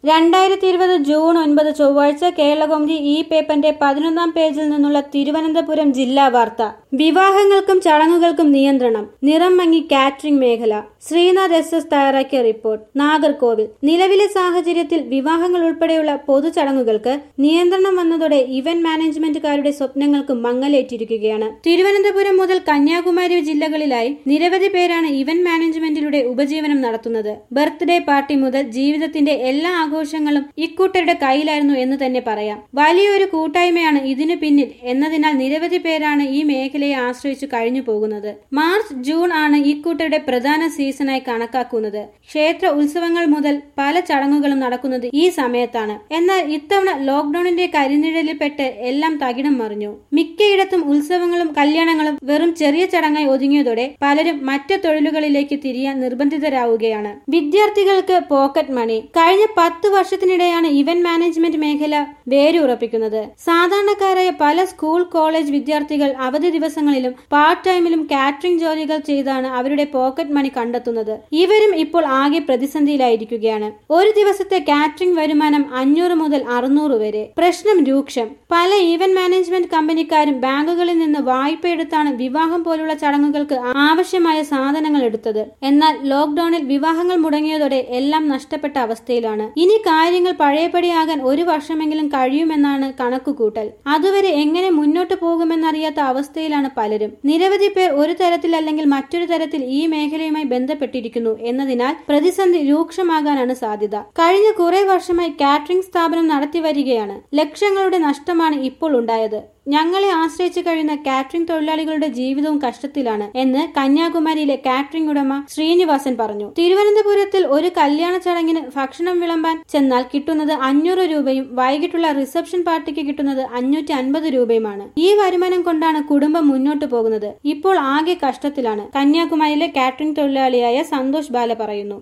രണ്ടായിരത്തി ഇരുപത് ജൂൺ ഒൻപത് ചൊവ്വാഴ്ച കേരളകൗമുദി ഈ പേപ്പറിന്റെ പതിനൊന്നാം പേജിൽ നിന്നുള്ള തിരുവനന്തപുരം ജില്ലാ വാർത്ത വിവാഹങ്ങൾക്കും ചടങ്ങുകൾക്കും നിയന്ത്രണം നിറം മങ്ങി കാറ്ററിംഗ് മേഖല ശ്രീനാഥ് എസ് എസ് തയ്യാറാക്കിയ റിപ്പോർട്ട് നാഗർകോവിൽ നിലവിലെ സാഹചര്യത്തിൽ വിവാഹങ്ങൾ ഉൾപ്പെടെയുള്ള പൊതുചടങ്ങുകൾക്ക് നിയന്ത്രണം വന്നതോടെ ഇവന്റ് മാനേജ്മെന്റുകാരുടെ സ്വപ്നങ്ങൾക്ക് മങ്ങലേറ്റിരിക്കുകയാണ് തിരുവനന്തപുരം മുതൽ കന്യാകുമാരി ജില്ലകളിലായി നിരവധി പേരാണ് ഇവന്റ് മാനേജ്മെന്റിലൂടെ ഉപജീവനം നടത്തുന്നത് ബർത്ത്ഡേ പാർട്ടി മുതൽ ജീവിതത്തിന്റെ എല്ലാ ആഘോഷങ്ങളും ഇക്കൂട്ടരുടെ കയ്യിലായിരുന്നു എന്ന് തന്നെ പറയാം വലിയൊരു കൂട്ടായ്മയാണ് ഇതിനു പിന്നിൽ എന്നതിനാൽ നിരവധി പേരാണ് ഈ മേഖലയെ ആശ്രയിച്ചു കഴിഞ്ഞു പോകുന്നത് മാർച്ച് ജൂൺ ആണ് ഇക്കൂട്ടരുടെ പ്രധാന സീസണായി കണക്കാക്കുന്നത് ക്ഷേത്ര ഉത്സവങ്ങൾ മുതൽ പല ചടങ്ങുകളും നടക്കുന്നത് ഈ സമയത്താണ് എന്നാൽ ഇത്തവണ ലോക്ഡൌണിന്റെ കരിനിഴലിൽപ്പെട്ട് എല്ലാം തകിടം മറിഞ്ഞു മിക്കയിടത്തും ഉത്സവങ്ങളും കല്യാണങ്ങളും വെറും ചെറിയ ചടങ്ങായി ഒതുങ്ങിയതോടെ പലരും മറ്റു തൊഴിലുകളിലേക്ക് തിരിയാൻ നിർബന്ധിതരാവുകയാണ് വിദ്യാർത്ഥികൾക്ക് പോക്കറ്റ് മണി കഴിഞ്ഞ പത്ത് വർഷത്തിനിടെയാണ് ഇവന്റ് മാനേജ്മെന്റ് മേഖല വേരുറപ്പിക്കുന്നത് സാധാരണക്കാരായ പല സ്കൂൾ കോളേജ് വിദ്യാർത്ഥികൾ അവധി ദിവസങ്ങളിലും പാർട്ട് ടൈമിലും കാറ്ററിംഗ് ജോലികൾ ചെയ്താണ് അവരുടെ പോക്കറ്റ് മണി കണ്ടെത്തുന്നത് ഇവരും ഇപ്പോൾ ആകെ പ്രതിസന്ധിയിലായിരിക്കുകയാണ് ഒരു ദിവസത്തെ കാറ്ററിംഗ് വരുമാനം അഞ്ഞൂറ് മുതൽ അറുന്നൂറ് വരെ പ്രശ്നം രൂക്ഷം പല ഈവന്റ് മാനേജ്മെന്റ് കമ്പനിക്കാരും ബാങ്കുകളിൽ നിന്ന് വായ്പ എടുത്താണ് വിവാഹം പോലുള്ള ചടങ്ങുകൾക്ക് ആവശ്യമായ സാധനങ്ങൾ എടുത്തത് എന്നാൽ ലോക്ഡൌണിൽ വിവാഹങ്ങൾ മുടങ്ങിയതോടെ എല്ലാം നഷ്ടപ്പെട്ട അവസ്ഥയിലാണ് ഇനി കാര്യങ്ങൾ പഴയപടിയാകാൻ ഒരു വർഷമെങ്കിലും കഴിയുമെന്നാണ് കണക്കുകൂട്ടൽ അതുവരെ എങ്ങനെ മുന്നോട്ട് പോകുമെന്നറിയാത്ത അവസ്ഥയിലാണ് പലരും നിരവധി പേർ ഒരു തരത്തിൽ അല്ലെങ്കിൽ മറ്റൊരു തരത്തിൽ ഈ മേഖലയുമായി ബന്ധപ്പെട്ടിരിക്കുന്നു എന്നതിനാൽ പ്രതിസന്ധി രൂക്ഷമാകാനാണ് സാധ്യത കഴിഞ്ഞ കുറെ വർഷമായി കാറ്ററിംഗ് സ്ഥാപനം നടത്തി വരികയാണ് ലക്ഷങ്ങളുടെ നഷ്ടമാണ് ഇപ്പോൾ ഉണ്ടായത് ഞങ്ങളെ ആശ്രയിച്ചു കഴിയുന്ന കാറ്ററിംഗ് തൊഴിലാളികളുടെ ജീവിതവും കഷ്ടത്തിലാണ് എന്ന് കന്യാകുമാരിയിലെ കാറ്ററിംഗ് ഉടമ ശ്രീനിവാസൻ പറഞ്ഞു തിരുവനന്തപുരത്തിൽ ഒരു കല്യാണ ചടങ്ങിന് ഭക്ഷണം വിളമ്പാൻ ചെന്നാൽ കിട്ടുന്നത് അഞ്ഞൂറ് രൂപയും വൈകിട്ടുള്ള റിസപ്ഷൻ പാർട്ടിക്ക് കിട്ടുന്നത് അഞ്ഞൂറ്റി അൻപത് രൂപയുമാണ് ഈ വരുമാനം കൊണ്ടാണ് കുടുംബം മുന്നോട്ട് പോകുന്നത് ഇപ്പോൾ ആകെ കഷ്ടത്തിലാണ് കന്യാകുമാരിയിലെ കാറ്ററിംഗ് തൊഴിലാളിയായ സന്തോഷ് ബാല പറയുന്നു